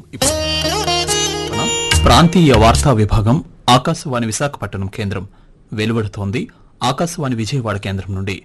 ఇప్పుడు ప్రాంతీయ వార్తా విభాగం ఆకాశవాణి విశాఖపట్నం కేంద్రం వెలువడుతోంది ఆకాశవాణి విజయవాడ కేంద్రం నుండి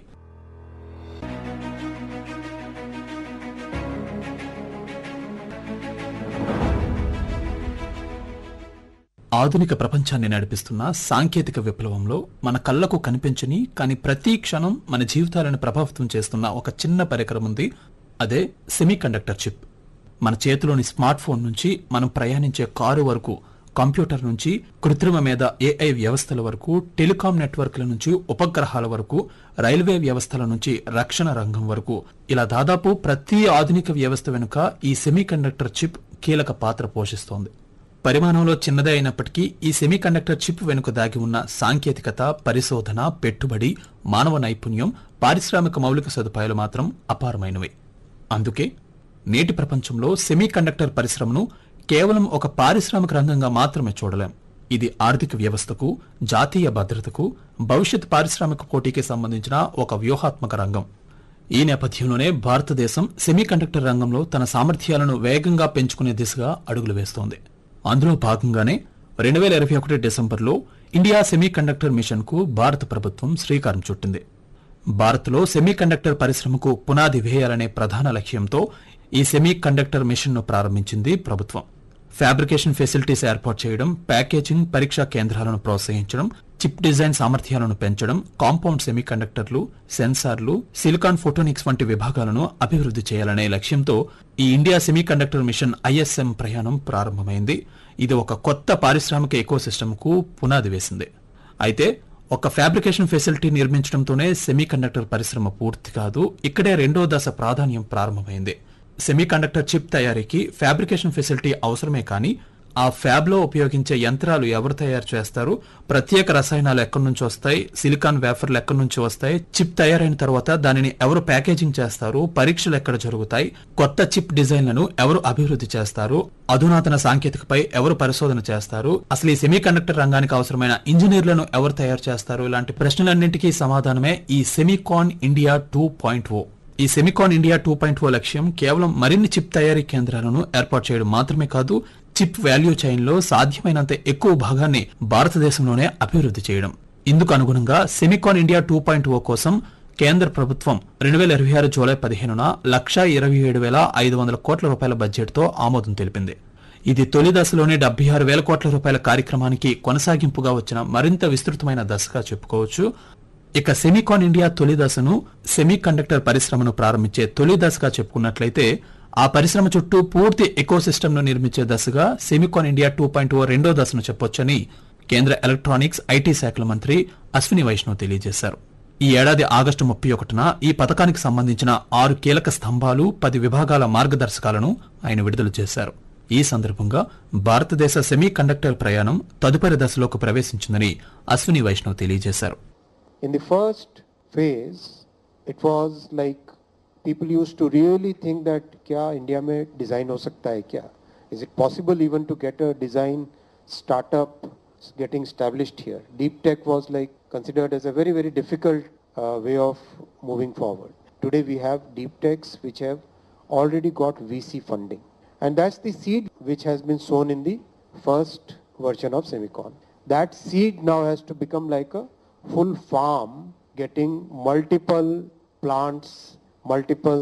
ఆధునిక ప్రపంచాన్ని నడిపిస్తున్న సాంకేతిక విప్లవంలో మన కళ్ళకు కనిపించని కానీ ప్రతి క్షణం మన జీవితాలను ప్రభావితం చేస్తున్న ఒక చిన్న పరికరం ఉంది అదే సెమీ కండక్టర్ చిప్ మన చేతిలోని స్మార్ట్ ఫోన్ నుంచి మనం ప్రయాణించే కారు వరకు కంప్యూటర్ నుంచి కృత్రిమ మీద ఏఐ వ్యవస్థల వరకు టెలికాం నెట్వర్క్ల నుంచి ఉపగ్రహాల వరకు రైల్వే వ్యవస్థల నుంచి రక్షణ రంగం వరకు ఇలా దాదాపు ప్రతి ఆధునిక వ్యవస్థ వెనుక ఈ సెమీ కండక్టర్ చిప్ కీలక పాత్ర పోషిస్తోంది పరిమాణంలో చిన్నదే అయినప్పటికీ ఈ సెమీకండక్టర్ చిప్ వెనుక దాగి ఉన్న సాంకేతికత పరిశోధన పెట్టుబడి మానవ నైపుణ్యం పారిశ్రామిక మౌలిక సదుపాయాలు మాత్రం అపారమైనవి అందుకే నేటి ప్రపంచంలో సెమీకండక్టర్ పరిశ్రమను కేవలం ఒక పారిశ్రామిక రంగంగా మాత్రమే చూడలేం ఇది ఆర్థిక వ్యవస్థకు జాతీయ భద్రతకు భవిష్యత్ పారిశ్రామిక పోటీకి సంబంధించిన ఒక వ్యూహాత్మక రంగం ఈ నేపథ్యంలోనే భారతదేశం సెమీకండక్టర్ రంగంలో తన సామర్థ్యాలను వేగంగా పెంచుకునే దిశగా అడుగులు వేస్తోంది అందులో భాగంగానే రెండు వేల ఇరవై ఒకటి డిసెంబర్లో ఇండియా సెమీ కండక్టర్ మిషన్ కు భారత ప్రభుత్వం శ్రీకారం చుట్టింది భారత్లో సెమీ కండక్టర్ పరిశ్రమకు పునాది వేయాలనే ప్రధాన లక్ష్యంతో ఈ సెమీ కండక్టర్ మిషన్ ను ప్రారంభించింది ప్రభుత్వం ఫ్యాబ్రికేషన్ ఫెసిలిటీస్ ఏర్పాటు చేయడం ప్యాకేజింగ్ పరీక్షా కేంద్రాలను ప్రోత్సహించడం చిప్ డిజైన్ సామర్థ్యాలను పెంచడం కాంపౌండ్ సెమీ కండక్టర్లు సెన్సార్లు సిలికాన్ ఫోటోనిక్స్ వంటి విభాగాలను అభివృద్ధి చేయాలనే లక్ష్యంతో ఈ India semiconductor mission ISM ప్రయాణం ప్రారంభమైంది ఇది ఒక కొత్త పారిశ్రామిక ఎకోసిస్టమ్ కు పునాది వేసింది అయితే ఒక ఫ్యాబ్రికేషన్ ఫెసిలిటీ నిర్మించడంతోనే సెమీ కండక్టర్ పరిశ్రమ పూర్తి కాదు ఇక్కడే రెండో దశ ప్రాధాన్యం ప్రారంభమైంది సెమీ కండక్టర్ చిప్ తయారీకి ఫ్యాబ్రికేషన్ ఫెసిలిటీ అవసరమే కానీ ఆ ఫ్యాబ్ లో ఉపయోగించే యంత్రాలు ఎవరు తయారు చేస్తారు ప్రత్యేక రసాయనాలు ఎక్కడి నుంచి వస్తాయి సిలికాన్ వేఫర్లు ఎక్కడి నుంచి వస్తాయి చిప్ తయారైన తర్వాత దానిని ఎవరు ప్యాకేజింగ్ చేస్తారు పరీక్షలు ఎక్కడ జరుగుతాయి కొత్త చిప్ డిజైన్లను ఎవరు అభివృద్ధి చేస్తారు అధునాతన సాంకేతికపై ఎవరు పరిశోధన చేస్తారు అసలు ఈ సెమీ కండక్టర్ రంగానికి అవసరమైన ఇంజనీర్లను ఎవరు తయారు చేస్తారు ఇలాంటి ప్రశ్నలన్నింటికీ సమాధానమే ఈ Semicon India two point O ఈ Semicon India two point O లక్ష్యం కేవలం మరిన్ని చిప్ తయారీ కేంద్రాలను ఏర్పాటు చేయడం మాత్రమే కాదు చిప్ వాల్యూ చైన్ లో సాధ్యమైనంత ఎక్కువ భాగాన్ని భారతదేశంలోనే అభివృద్ధి చేయడం ఇందుకు అనుగుణంగా Semicon India two point O కోసం కేంద్ర ప్రభుత్వం రెండు వేల ఇరవై ఆరు జూలై పదిహేనున లక్షా ఇరవై ఏడు వేల ఐదు వందల కోట్ల రూపాయల బడ్జెట్తో ఆమోదం తెలిపింది ఇది తొలి దశలోనే డెబ్బై ఆరు వేల కోట్ల రూపాయల కార్యక్రమానికి కొనసాగింపుగా వచ్చిన మరింత విస్తృతమైన దశగా చెప్పుకోవచ్చు ఇక సెమీకాన్ ఇండియా తొలి దశను సెమీ కండక్టర్ పరిశ్రమను ప్రారంభించే తొలి దశగా చెప్పుకున్నట్లయితే ఆ పరిశ్రమ చుట్టూ పూర్తి ఎకోసిస్టమ్ ను నిర్మించే దశగా Semicon India two point O రెండో దశను చెప్పొచ్చని కేంద్ర ఎలక్ట్రానిక్స్ ఐటీ శాఖల మంత్రి అశ్విని వైష్ణవ్ తెలియజేశారు ఈ ఏడాది ఆగస్టు ముప్పై ఒకటిన ఈ పథకానికి సంబంధించిన ఆరు కీలక స్తంభాలు పది విభాగాల మార్గదర్శకాలను ఆయన విడుదల చేశారు ఈ సందర్భంగా భారతదేశ సెమీ కండక్టర్ ప్రయాణం తదుపరి దశలోకి ప్రవేశించిందని అశ్విని వైష్ణవ్ తెలియజేశారు In the first phase, it was like people used to really think that क्या इंडिया में डिज़ाइन हो सकता है क्या Is it possible even to get a design startup getting established here? Deep tech was like considered as a very very difficult uh, way of moving forward. Today we have deep techs which have already got VC funding, and that's the seed which has been sown in the first version of Semicon. That seed now has to become like a full farm getting multiple plants, multiple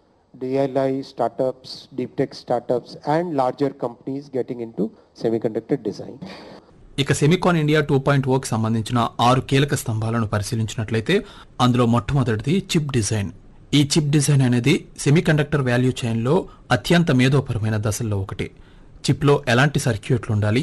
DLI startups, deep tech startups and larger companies getting into semiconductor design. ఇక Semicon India two point ఓకి సంబంధించిన ఆరు కీలక స్తంభాలను పరిశీలించినట్లయితే అందులో మొట్టమొదటిది chip design ఈ చిప్ డిజైన్ అనేది సెమీకండక్టర్ వాల్యూ చైన్ లో అత్యంత మేధోపరమైన దశల్లో ఒకటి చిప్ లో ఎలాంటి సర్క్యూట్లు ఉండాలి